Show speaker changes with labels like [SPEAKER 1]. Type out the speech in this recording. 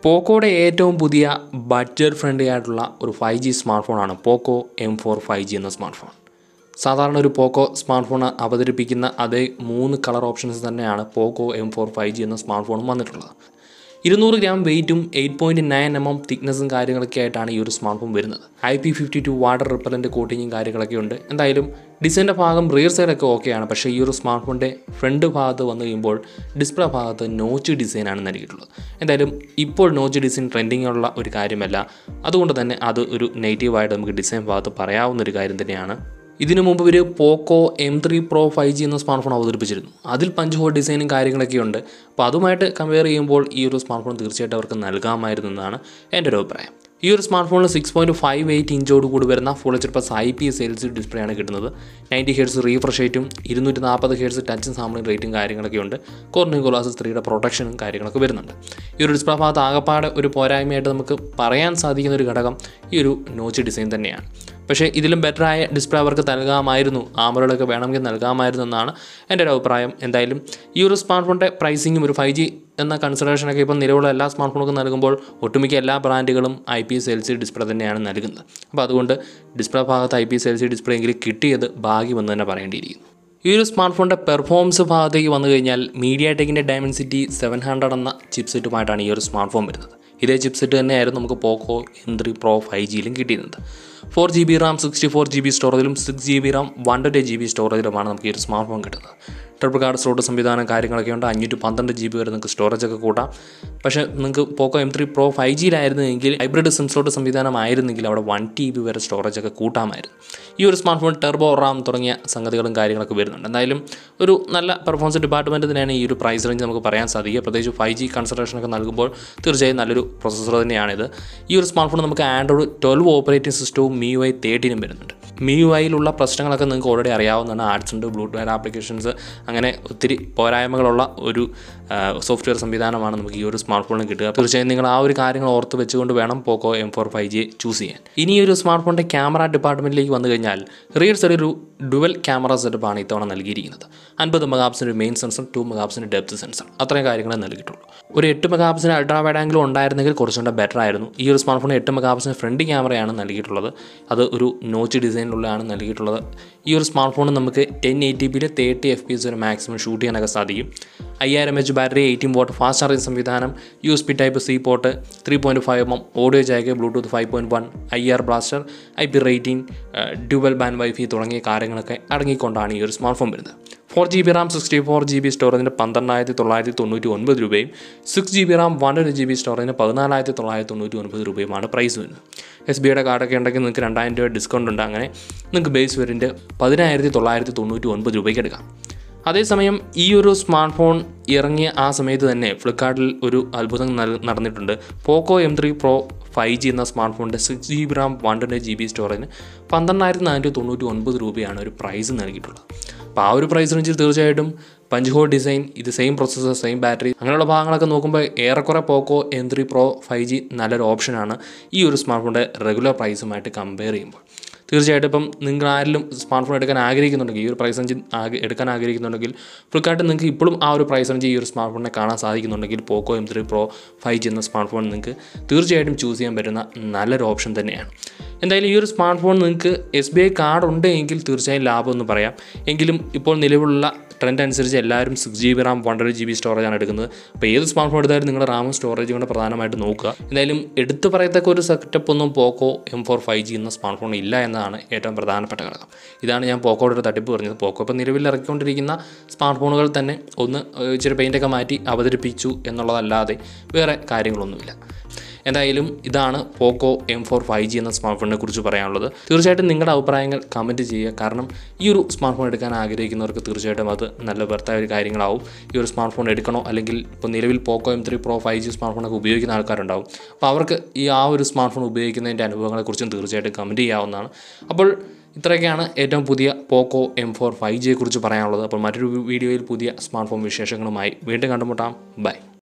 [SPEAKER 1] പോക്കോയുടെ ഏറ്റവും പുതിയ budget friendly ആയിട്ടുള്ള ഒരു ഫൈവ് ജി സ്മാർട്ട് ഫോണാണ് Poco M four five G എന്ന സ്മാർട്ട് ഫോൺ സാധാരണ ഒരു പോക്കോ സ്മാർട്ട് ഫോൺ അവതരിപ്പിക്കുന്ന അതേ മൂന്ന് കളർ ഓപ്ഷൻസ് തന്നെയാണ് Poco M four five G എന്ന സ്മാർട്ട് ഫോണും വന്നിട്ടുള്ളത് ഇരുന്നൂറ് ഗ്രാം വെയിറ്റും eight point nine M M തിക്നെസ്സും കാര്യങ്ങളൊക്കെ ആയിട്ടാണ് ഈ ഒരു സ്മാർട്ട് ഫോൺ വരുന്നത് I P fifty two water repellent കോട്ടിങ്ങും കാര്യങ്ങളൊക്കെ ഉണ്ട് എന്തായാലും ഡിസൈൻ്റെ ഭാഗം റിയർ സൈഡൊക്കെ ഓക്കെയാണ് പക്ഷേ ഈ ഒരു സ്മാർട്ട് ഫോണിൻ്റെ ഫ്രണ്ട് ഭാഗത്ത് വന്നു കഴിയുമ്പോൾ ഡിസ്പ്ലേ ഭാഗത്ത് നോച്ച് ഡിസൈനാണ് നൽകിയിട്ടുള്ളത് എന്തായാലും ഇപ്പോൾ നോച്ച് ഡിസൈൻ ട്രെൻഡിങ് ഉള്ള ഒരു കാര്യമല്ല അതുകൊണ്ട് തന്നെ അത് ഒരു നെഗറ്റീവായിട്ട് നമുക്ക് ഡിസൈൻ ഭാഗത്ത് പറയാവുന്ന ഒരു കാര്യം തന്നെയാണ് ഇതിനു മുമ്പ് ഇവർ Poco M three pro five G എന്ന സ്മാർട്ട് ഫോൺ അവതരിപ്പിച്ചിരുന്നു അതിൽ പഞ്ച് ഹോൾ ഡിസൈനും കാര്യങ്ങളൊക്കെ ഉണ്ട് അപ്പോൾ അതുമായിട്ട് കമ്പയർ ചെയ്യുമ്പോൾ ഈ ഒരു സ്മാർട്ട് ഫോൺ തീർച്ചയായിട്ടും അവർക്ക് നൽകാമായിരുന്നു എന്നാണ് എൻ്റെ ഒരു അഭിപ്രായം ഈ ഒരു സ്മാർട്ട് ഫോണിൽ സിക്സ് പോയിൻറ്റ് ഫൈവ് എയ്റ്റ് ഇഞ്ചോട് കൂടി വരുന്ന full H plus I P S L C display ആണ് കിട്ടുന്നത് നയൻറ്റി ഹെഡ്സ് റീഫ്രഷ് റേറ്റും ഇരുന്നൂറ്റി നാൽപ്പത് ഹെഡ്സ് ടച്ച് സാമ്പിളിംഗ് റേറ്റും കാര്യങ്ങളൊക്കെ ഉണ്ട് കോർണിംഗ് ഗ്ലാസസ് ത്രീയുടെ പ്രൊട്ടക്ഷനും കാര്യങ്ങളൊക്കെ വരുന്നുണ്ട് ഈ ഒരു ഡിസ്പ്ലേ ഭാഗത്ത് ആകപ്പാടെ ഒരു പോരായ്മയായിട്ട് നമുക്ക് പറയാൻ സാധിക്കുന്ന ഒരു ഘടകം ഈ ഒരു നോച്ച് ഡിസൈൻ തന്നെയാണ് പക്ഷേ ഇതിലും ബെറ്ററായ ഡിസ്പ്ലേ അവർക്ക് നൽകാമായിരുന്നു ആമറകളൊക്കെ വേണമെങ്കിൽ നൽകാമായിരുന്നു എന്നാണ് എൻ്റെ ഒരു അഭിപ്രായം എന്തായാലും ഈ ഒരു സ്മാർട്ട് ഫോണിൻ്റെ പ്രൈസിങ്ങും ഒരു ഫൈവ് ജി എന്ന കൺസിഡറേഷനൊക്കെ ഇപ്പം നിലവിലുള്ള എല്ലാ സ്മാർട്ട് ഫോണുകളും നൽകുമ്പോൾ ഒട്ടുമിക്ക എല്ലാ ബ്രാൻഡുകളും I P S L C display തന്നെയാണ് നൽകുന്നത് അപ്പോൾ അതുകൊണ്ട് ഡിസ്പ്ലേ ഭാഗത്ത് I P S L C display എങ്കിലും കിട്ടിയത് ഭാഗ്യമെന്ന് തന്നെ പറയേണ്ടിയിരിക്കുന്നു ഈ ഒരു സ്മാർട്ട് ഫോണിൻ്റെ പെർഫോമൻസ് ഭാഗത്തേക്ക് വന്നു കഴിഞ്ഞാൽ മീഡിയ ടെക്കിൻ്റെ ഡയമൻസിറ്റി സെവൻ ഹൺഡ്രഡ് എന്ന ചിപ്സെറ്റുമായിട്ടാണ് ഈ ഒരു സ്മാർട്ട് ഫോൺ വരുന്നത് ഇതേ ചിപ്സെറ്റ് തന്നെയായിരുന്നു നമുക്ക് Poco M three pro five ജിയിലും കിട്ടിയിരുന്നത് four G B RAM sixty four G B സ്റ്റോറേജിലും six G B RAM one twenty G B സ്റ്റോറേജിലുമാണ് നമുക്ക് ഈ ഒരു സ്മാർട്ട് ഫോൺ കിട്ടുന്നത് ട്രിപ്പിൾ കാർഡ് സ്ലോട്ട് സംവിധാനം കാര്യങ്ങളൊക്കെ ഉണ്ട് അഞ്ഞൂറ്റി പന്ത്രണ്ട് ജി ബി വരെ നിങ്ങൾക്ക് സ്റ്റോറേജ് ഒക്കെ കൂട്ടാം പക്ഷേ നിങ്ങൾക്ക് Poco M three pro five ജിയിലായിരുന്നെങ്കിൽ ഹൈബ്രിഡ് സിം സ്ലോട്ട് സംവിധാനമായിരുന്നെങ്കിൽ അവിടെ വൺ ടി ബി വരെ സ്റ്റോറേജ് ഒക്കെ കൂട്ടാമായിരുന്നു ഈ ഒരു സ്മാർട്ട് ഫോൺ ടെർബോ റാം തുടങ്ങിയ സംഗതികളും കാര്യങ്ങളൊക്കെ വരുന്നുണ്ട് എന്തായാലും ഒരു നല്ല പെർഫോമൻസ് ഡിപ്പാർട്ട്മെൻറ്റ് തന്നെയാണ് ഈ ഒരു പ്രൈസ് റേഞ്ച് നമുക്ക് പറയാൻ സാധിക്കുക പ്രത്യേകിച്ച് ഫൈവ് ജി കൺസിഡറേഷനൊക്കെ നൽകുമ്പോൾ തീർച്ചയായും നല്ലൊരു പ്രൊസസ്സർ തന്നെയാണിത് ഈ ഒരു സ്മാർട്ട് ഫോൺ നമുക്ക് ആൻഡ്രോയിഡ് ട്വൽവ് ഓപ്പറേറ്റിംഗ് സിസ്റ്റവും മി യു ഐ തേർട്ടീനും വരുന്നുണ്ട് മി യു ഐയിലുള്ള പ്രശ്നങ്ങളൊക്കെ നിങ്ങൾക്ക് ഓൾറെഡി അറിയാവുന്നതാണ് ആഡ്സ് ഉണ്ട് ബ്ലൂടൂത്ത് ആപ്ലിക്കേഷൻസ് അങ്ങനെ ഒത്തിരി പോരായ്മകളുള്ള ഒരു സോഫ്റ്റ്വെയർ സംവിധാനമാണ് നമുക്ക് ഈ ഒരു സ്മാർട്ട് ഫോണിൽ കിട്ടുക തീർച്ചയായും നിങ്ങൾ ആ ഒരു കാര്യങ്ങൾ ഓർത്ത് വെച്ചുകൊണ്ട് വേണം Poco M four five G choose ചെയ്യാൻ ഇനി ഈ ഒരു സ്മാർട്ട് ഫോണിൻ്റെ ക്യാമറ ഡിപ്പാർട്ട്മെൻറ്റിലേക്ക് വന്നു കഴിഞ്ഞാൽ റിയർ സൈഡ് ഒരു ഡുവൽ ക്യാമറ സെറ്റപ്പാണ് ഇത്തവണ നൽകിയിരിക്കുന്നത് അൻപത് മെഗാപ്സിൻ്റെ മെയിൻ സെൻസർ ടു മെഗാപ്സിൻ്റെ ഡെപ്ത് സെൻസർ അത്രയും കാര്യങ്ങളെ നൽകിയിട്ടുള്ളൂ ഒരു എട്ട് മെഗാപ്സിന് അൾട്രാ വൈഡ് ആംഗിൾ ഉണ്ടായിരുന്നെങ്കിൽ കുറച്ചുകൂടെ ബെറ്റർ ആയിരുന്നു ഈ ഒരു സ്മാർട്ട് ഫോണിൽ എട്ട് മെഗാപ്സിന് ഫ്രണ്ട് ക്യാമറയാണ് നൽകിയിട്ടുള്ളത് അത് ഒരു നോച്ച് ഡിസൈനിലുള്ളതാണ് നൽകിയിട്ടുള്ളത് ഈ ഒരു സ്മാർട്ട് ഫോൺ നമുക്ക് ടെൻ എയ്റ്റി പിയിൽ തേർട്ടി എഫ് പി എസ് വരെ മാക്സിമം ഷൂട്ട് ചെയ്യാനൊക്കെ സാധിക്കും അയ്യായിരം H battery eighteen watt fast charging സംവിധാനം U S B type C port three point five M M audio jack Bluetooth five point one I R blaster I P rating dual band wifi തുടങ്ങിയ കാര്യങ്ങളൊക്കെ അടങ്ങിക്കൊണ്ടാണ് ഈ ഒരു smart phone വരുന്നത് four G B RAM sixty four G B സ്റ്റോറേജിന് പന്ത്രണ്ടായിരത്തി തൊള്ളായിരത്തി തൊണ്ണൂറ്റി ഒൻപത് രൂപയും six G B RAM one ഒരു ജി ബി സ്റ്റോറേജിന് പതിനാലായിരത്തി തൊള്ളായിരത്തി തൊണ്ണൂറ്റി ഒൻപത് രൂപയുമാണ് പ്രൈസ് വരുന്നത് എസ് ബി ഐയുടെ കാർഡൊക്കെ ഉണ്ടെങ്കിൽ നിങ്ങൾക്ക് രണ്ടായിരം രൂപ ഡിസ്കൗണ്ട് ഉണ്ട് അങ്ങനെ നിങ്ങൾക്ക് ബേസ് വേരിയൻറ്റ് പതിനായിരത്തി തൊള്ളായിരത്തി തൊണ്ണൂറ്റി ഒൻപത് രൂപയ്ക്ക് എടുക്കാം അതേസമയം ഈ ഒരു സ്മാർട്ട് ഫോൺ ഇറങ്ങിയ ആ സമയത്ത് തന്നെ ഫ്ലിപ്കാർട്ടിൽ ഒരു അത്ഭുതം നൽ- നടന്നിട്ടുണ്ട് Poco M three pro five G എന്ന സ്മാർട്ട് ഫോണിൻ്റെ six G B RAM one twenty G B സ്റ്റോറേജിന് പന്ത്രണ്ടായിരത്തി നാനൂറ്റി തൊണ്ണൂറ്റി ഒൻപത് രൂപയാണ് ഒരു പ്രൈസ് നൽകിയിട്ടുള്ളത് അപ്പോൾ ആ ഒരു പ്രൈസ് റേഞ്ചിൽ തീർച്ചയായിട്ടും പഞ്ച് ഹോൾ ഡിസൈൻ ഇത് സെയിം പ്രൊസസ്സർ സെയിം ബാറ്ററി അങ്ങനെയുള്ള ഭാഗങ്ങളൊക്കെ നോക്കുമ്പോൾ ഏറെക്കുറെ Poco M three pro five G നല്ലൊരു ഓപ്ഷനാണ് ഈ ഒരു സ്മാർട്ട് ഫോണിൻ്റെ റെഗുലർ പ്രൈസുമായിട്ട് കമ്പയർ ചെയ്യുമ്പോൾ തീർച്ചയായിട്ടും ഇപ്പം നിങ്ങൾ ആരെങ്കിലും സ്മാർട്ട് ഫോൺ എടുക്കാൻ ആഗ്രഹിക്കുന്നുണ്ടെങ്കിൽ ഈ ഒരു പ്രൈസ് റേഞ്ച് ആഗ്ര- എടുക്കാൻ ആഗ്രഹിക്കുന്നുണ്ടെങ്കിൽ ഫ്ലിപ്കാർട്ടിൽ നിങ്ങൾക്ക് ഇപ്പോഴും ആ ഒരു പ്രൈസ് റേഞ്ച് ഈ ഒരു സ്മാർട്ട് ഫോണിനെ കാണാൻ സാധിക്കുന്നുണ്ടെങ്കിൽ Poco M three pro five G എന്ന സ്മാർട്ട് ഫോൺ നിങ്ങൾക്ക് തീർച്ചയായിട്ടും ചൂസ് ചെയ്യാൻ പറ്റുന്ന നല്ലൊരു ഓപ്ഷൻ തന്നെയാണ് എന്തായാലും ഈ ഒരു സ്മാർട്ട് ഫോൺ നിങ്ങൾക്ക് എസ് ബി ഐ കാർഡ് ഉണ്ട് എങ്കിൽ തീർച്ചയായും ലാഭമെന്ന് പറയാം എങ്കിലും ഇപ്പോൾ നിലവിലുള്ള ട്രെൻഡ് അനുസരിച്ച് എല്ലാവരും six G B RAM one G B സ്റ്റോറേജാണ് എടുക്കുന്നത് അപ്പോൾ ഏത് സ്മാർട്ട് ഫോൺ എടുത്താലും നിങ്ങളുടെ റാമും സ്റ്റോറേജും കൂടെ പ്രധാനമായിട്ട് നോക്കുക എന്തായാലും എടുത്തു പറയത്തക്ക ഒരു സെറ്റപ്പ് ഒന്നും Poco M four five G എന്ന സ്മാർട്ട് ഫോൺ ഇല്ല എന്നതാണ് ഏറ്റവും പ്രധാനപ്പെട്ട ഘടകം ഇതാണ് ഞാൻ പോക്കോയുടെ ഒരു തട്ടിപ്പ് പറഞ്ഞത് പോക്കോ ഇപ്പോൾ നിലവിൽ ഇറക്കിക്കൊണ്ടിരിക്കുന്ന സ്മാർട്ട് ഫോണുകൾ തന്നെ ഒന്ന് ഏഹ്, ഇച്ചിരി പെയിൻ്റൊക്കെ മാറ്റി അവതരിപ്പിച്ചു എന്നുള്ളതല്ലാതെ വേറെ കാര്യങ്ങളൊന്നുമില്ല എന്തായാലും ഇതാണ് Poco M four five G എന്ന സ്മാർട്ട് ഫോണിനെ കുറിച്ച് പറയാനുള്ളത് തീർച്ചയായിട്ടും നിങ്ങളുടെ അഭിപ്രായങ്ങൾ കമൻറ്റ് ചെയ്യുക കാരണം ഈ ഒരു സ്മാർട്ട് ഫോൺ എടുക്കാൻ ആഗ്രഹിക്കുന്നവർക്ക് തീർച്ചയായിട്ടും അത് നല്ല വെറുത്തായ ഒരു കാര്യങ്ങളാവും ഈ ഒരു സ്മാർട്ട് ഫോൺ എടുക്കണോ അല്ലെങ്കിൽ ഇപ്പോൾ നിലവിൽ Poco M three pro five G smart ഫോണൊക്കെ ഉപയോഗിക്കുന്ന ആൾക്കാരുണ്ടാവും അപ്പോൾ അവർക്ക് ഈ ആ ഒരു സ്മാർട്ട് ഫോൺ ഉപയോഗിക്കുന്നതിൻ്റെ അനുഭവങ്ങളെക്കുറിച്ചും തീർച്ചയായിട്ടും കമൻറ്റ് ചെയ്യാവുന്നതാണ് അപ്പോൾ ഇത്രയൊക്കെയാണ് ഏറ്റവും പുതിയ പോക്കോ എം ഫോർ ഫൈവ് ജിയെക്കുറിച്ച് പറയാനുള്ളത് അപ്പോൾ മറ്റൊരു വീഡിയോയിൽ പുതിയ സ്മാർട്ട് ഫോൺ വിശേഷങ്ങളുമായി വീണ്ടും കണ്ടുമുട്ടാം ബൈ